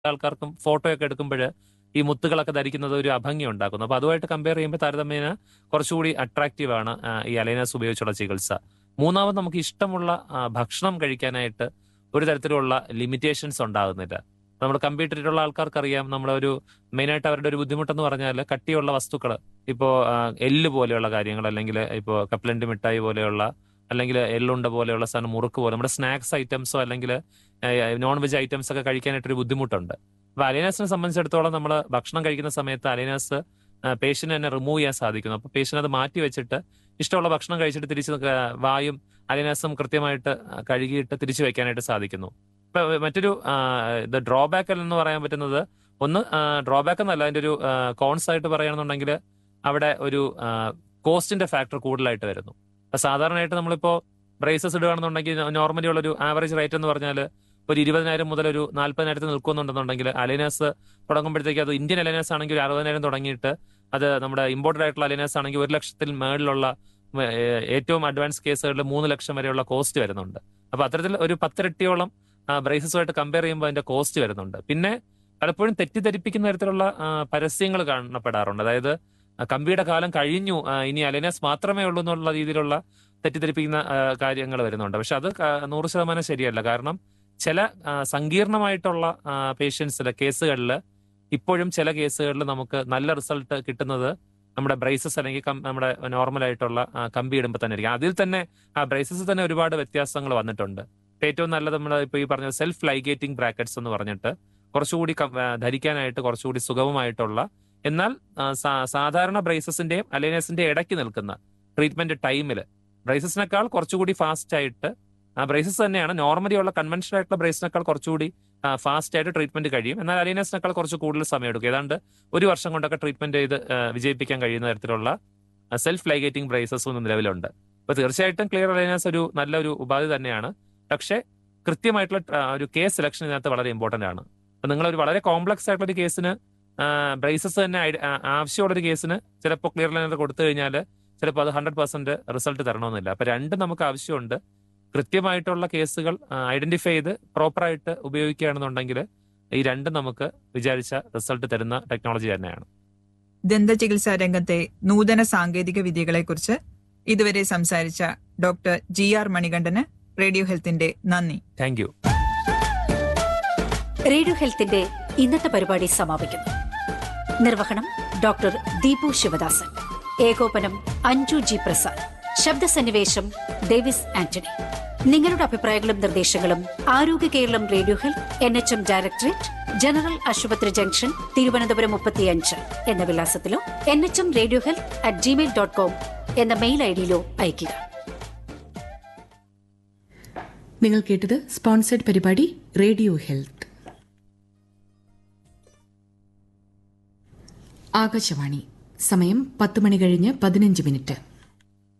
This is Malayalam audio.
ആൾക്കാർക്കും ഫോട്ടോ ഒക്കെ എടുക്കുമ്പോൾ ഈ മുത്തുകളൊക്കെ ധരിക്കുന്നത് ഒരു അഭംഗി ഉണ്ടാക്കുന്നു അപ്പൊ അതുമായിട്ട് കമ്പയർ ചെയ്യുമ്പോൾ താരതമ്യേന കുറച്ചുകൂടി അട്രാക്റ്റീവ് ആണ് ആ, ഈ അലൈനസ് ഉപയോഗിച്ചുള്ള ചികിത്സ മൂന്നാമത് നമുക്ക് ഇഷ്ടമുള്ള ആ, ഭക്ഷണം കഴിക്കാനായിട്ട് ഒരു തരത്തിലുള്ള ലിമിറ്റേഷൻസ് ഉണ്ടാകുന്നില്ല നമ്മൾ കമ്പ്യൂട്ടറിലുള്ള ആൾക്കാർക്ക് അറിയാം നമ്മളെ ഒരു മെയിനായിട്ട് അവരുടെ ഒരു ബുദ്ധിമുട്ടെന്ന് പറഞ്ഞാൽ കട്ടിയുള്ള വസ്തുക്കൾ ഇപ്പോ ആ, എല്ല് പോലെയുള്ള കാര്യങ്ങൾ അല്ലെങ്കിൽ ഇപ്പോൾ കപ്പലണ്ടി മിഠായി പോലെയുള്ള അല്ലെങ്കിൽ എള്ളുണ്ട പോലെയുള്ള സാധനം മുറുക്ക് പോലെ നമ്മുടെ സ്നാക്സ് ഐറ്റംസോ അല്ലെങ്കിൽ നോൺ വെജ് ഐറ്റംസ് ഒക്കെ കഴിക്കാനായിട്ടൊരു ബുദ്ധിമുട്ടുണ്ട് അപ്പൊ അലൈനസിനെ സംബന്ധിച്ചിടത്തോളം നമ്മൾ ഭക്ഷണം കഴിക്കുന്ന സമയത്ത് അലൈനസ് പേഷ്യന്റ് തന്നെ റിമൂവ് ചെയ്യാൻ സാധിക്കുന്നു അപ്പൊ പേഷ്യന്റ് അത് മാറ്റി വെച്ചിട്ട് ഇഷ്ടമുള്ള ഭക്ഷണം കഴിച്ചിട്ട് തിരിച്ച് ക- വായും അലൈനസും കൃത്യമായിട്ട് കഴുകിയിട്ട് തിരിച്ചു വെക്കാനായിട്ട് സാധിക്കുന്നു ഇപ്പൊ മറ്റൊരു ആ, ഇത് ഡ്രോബാക്ക് എന്ന് പറയാൻ പറ്റുന്നത് ഒന്ന് ഡ്രോബാക്ക് എന്നല്ല അതിന്റെ ഒരു കോൺസ് ആയിട്ട് പറയുകയാണെന്നുണ്ടെങ്കിൽ അവിടെ ഒരു കോസ്റ്റിന്റെ ഫാക്ടർ കൂടുതലായിട്ട് വരുന്നു അപ്പൊ സാധാരണയായിട്ട് നമ്മളിപ്പോ ബ്രേസസ് ഇടുകയാണെന്നുണ്ടെങ്കിൽ നോർമലി ഉള്ള ഒരു ആവറേജ് റേറ്റ് എന്ന് പറഞ്ഞാൽ ഒരു ഇരുപതിനായിരം മുതൽ ഒരു നാല്പതിനായിരത്തിൽ നിൽക്കുന്നുണ്ടെന്നുണ്ടെങ്കിൽ അലൈനസ് തുടങ്ങുമ്പോഴത്തേക്ക് അത് ഇന്ത്യൻ അലൈനസ് ആണെങ്കിൽ ഒരു അറുപതിനായിരം തുടങ്ങിയിട്ട് അത് നമ്മുടെ ഇമ്പോർട്ടഡ് ആയിട്ടുള്ള അലൈനസ് ആണെങ്കിൽ ഒരു ലക്ഷത്തിൽ മേളിലുള്ള ഉം, ഏ- ഏറ്റവും അഡ്വാൻസ് കേസുകളിൽ മൂന്ന് ലക്ഷം വരെയുള്ള കോസ്റ്റ് വരുന്നുണ്ട് അപ്പൊ അത്തരത്തിൽ ഒരു പത്തിരട്ടിയോളം ബ്രേസസുമായിട്ട് കമ്പയർ ചെയ്യുമ്പോൾ അതിന്റെ കോസ്റ്റ് വരുന്നുണ്ട് പിന്നെ പലപ്പോഴും തെറ്റിദ്ധരിപ്പിക്കുന്ന തരത്തിലുള്ള ആ, പരസ്യങ്ങൾ കാണപ്പെടാറുണ്ട് അതായത് ആ, കമ്പിയുടെ കാലം കഴിഞ്ഞു ആ, ഇനി അലൈനസ് മാത്രമേ ഉള്ളൂ എന്നുള്ള രീതിയിലുള്ള തെറ്റിദ്ധരിപ്പിക്കുന്ന കാര്യങ്ങൾ വരുന്നുണ്ട് പക്ഷെ അത് ക- നൂറ് ശതമാനം ശരിയല്ല കാരണം ചില ആ, സങ്കീർണമായിട്ടുള്ള പേഷ്യൻസിൽ കേസുകളിൽ ഇപ്പോഴും ചില കേസുകളിൽ നമുക്ക് നല്ല റിസൾട്ട് കിട്ടുന്നത് നമ്മുടെ ബ്രേസസ് അല്ലെങ്കിൽ കം- നമ്മുടെ നോർമൽ ആയിട്ടുള്ള ആ, കമ്പി ഇടുമ്പോൾ തന്നെ ആയിരിക്കും അതിൽ തന്നെ ആ ബ്രേസസ് തന്നെ ഒരുപാട് വ്യത്യാസങ്ങൾ വന്നിട്ടുണ്ട് ഇപ്പൊ ഏറ്റവും നല്ലത് നമ്മൾ ഇപ്പൊ ഈ പറഞ്ഞ സെൽഫ് ലൈഗേറ്റിംഗ് ബ്രാക്കറ്റ്സ് എന്ന് പറഞ്ഞിട്ട് കുറച്ചുകൂടി കം- ആ, ധരിക്കാനായിട്ട് കുറച്ചുകൂടി സുഗമമായിട്ടുള്ള എന്നാൽ ആ, സാ- സാധാരണ ബ്രേസസിന്റെയും അലൈനസിന്റെയും ഇടയ്ക്ക് നിൽക്കുന്ന ട്രീറ്റ്മെന്റ് ടൈമിൽ ബ്രേസസിനേക്കാൾ കുറച്ചുകൂടി ഫാസ്റ്റ് ആയിട്ട് ആ ബ്രേസസ് തന്നെയാണ് നോർമലി ഉള്ള കൺവെൻഷനൽ ആയിട്ടുള്ള ബ്രേസിനേക്കാൾ കുറച്ചുകൂടി ഫാസ്റ്റ് ആയിട്ട് ട്രീറ്റ്മെന്റ് കഴിയും എന്നാൽ അലൈനസിനേക്കാൾ കുറച്ച് കൂടുതൽ സമയം എടുക്കും ഏതാണ്ട് ഒരു വർഷം കൊണ്ടൊക്കെ ട്രീറ്റ്മെന്റ് ചെയ്ത് ആ, വിജയിപ്പിക്കാൻ കഴിയുന്ന തരത്തിലുള്ള സെൽഫ് ലൈഗേറ്റിംഗ് ബ്രേസസും നിലവിലുണ്ട് അപ്പൊ തീർച്ചയായിട്ടും ക്ലിയർ അലൈനസ് ഒരു നല്ലൊരു ഉപാധി തന്നെയാണ് പക്ഷേ കൃത്യമായിട്ടുള്ള ആ, ഒരു കേസ് സെലക്ഷൻ ഇതിനകത്ത് വളരെ ഇമ്പോർട്ടന്റ് ആണ് അപ്പൊ നിങ്ങൾ ഒരു വളരെ കോംപ്ലക്സ് ആയിട്ടുള്ള ഒരു കേസിന് ബ്രേസസ് തന്നെ ഐഡ- ആ, ആവശ്യമുള്ള ഒരു കേസിന് ചിലപ്പോൾ ക്ലിയർ ലൈനർ കൊടുത്തു കഴിഞ്ഞാൽ ചിലപ്പോൾ അത് ഹൺഡ്രഡ് പെർസെന്റ് റിസൾട്ട് തരണമെന്നില്ല അപ്പൊ രണ്ടും നമുക്ക് ആവശ്യമുണ്ട് കൃത്യമായിട്ടുള്ള കേസുകൾ ഐഡന്റിഫൈ ചെയ്ത് പ്രോപ്പറായിട്ട് ഉപയോഗിക്കുകയാണെന്നുണ്ടെങ്കിൽ ഈ രണ്ടും നമുക്ക് വിചാരിച്ച റിസൾട്ട് തരുന്ന ടെക്നോളജി തന്നെയാണ് ദന്തചികിത്സാ രംഗത്തെ നൂതന സാങ്കേതിക വിദ്യകളെക്കുറിച്ച് ഇതുവരെ സംസാരിച്ച ഡോക്ടർ ജി ആർ മണികണ്ഠന് റേഡിയോ ഹെൽത്തിന്റെ നന്ദി താങ്ക് യു റേഡിയോ ഹെൽത്തിന്റെ ഇന്നത്തെ പരിപാടി സമാപിക്കുന്നു നിർവഹണം ഡോക്ടർ ദീപു ശിവദാസൻ ഏകോപനം അഞ്ജു ജി പ്രസാദ് ശബ്ദസന്നിവേശം ഡേവിസ് ആന്റണി നിങ്ങളുടെ അഭിപ്രായങ്ങളും നിർദ്ദേശങ്ങളും Arogya Keralam radio health N H M directorate general ആശുപത്രി ജംഗ്ഷൻ തിരുവനന്തപുരം മുപ്പത്തിയഞ്ച് എന്ന വിലാസത്തിലോ N H M radio health at Gmail dot com എന്ന മെയിൽ ഐ ഡിയിലോ അയയ്ക്കുക നിങ്ങൾ കേട്ടത് സ്പോൺസേഡ് പരിപാടി റേഡിയോ ഹെൽത്ത് ആകാശവാണി സമയം പത്ത് മണി കഴിഞ്ഞ് പതിനഞ്ച് മിനിറ്റ്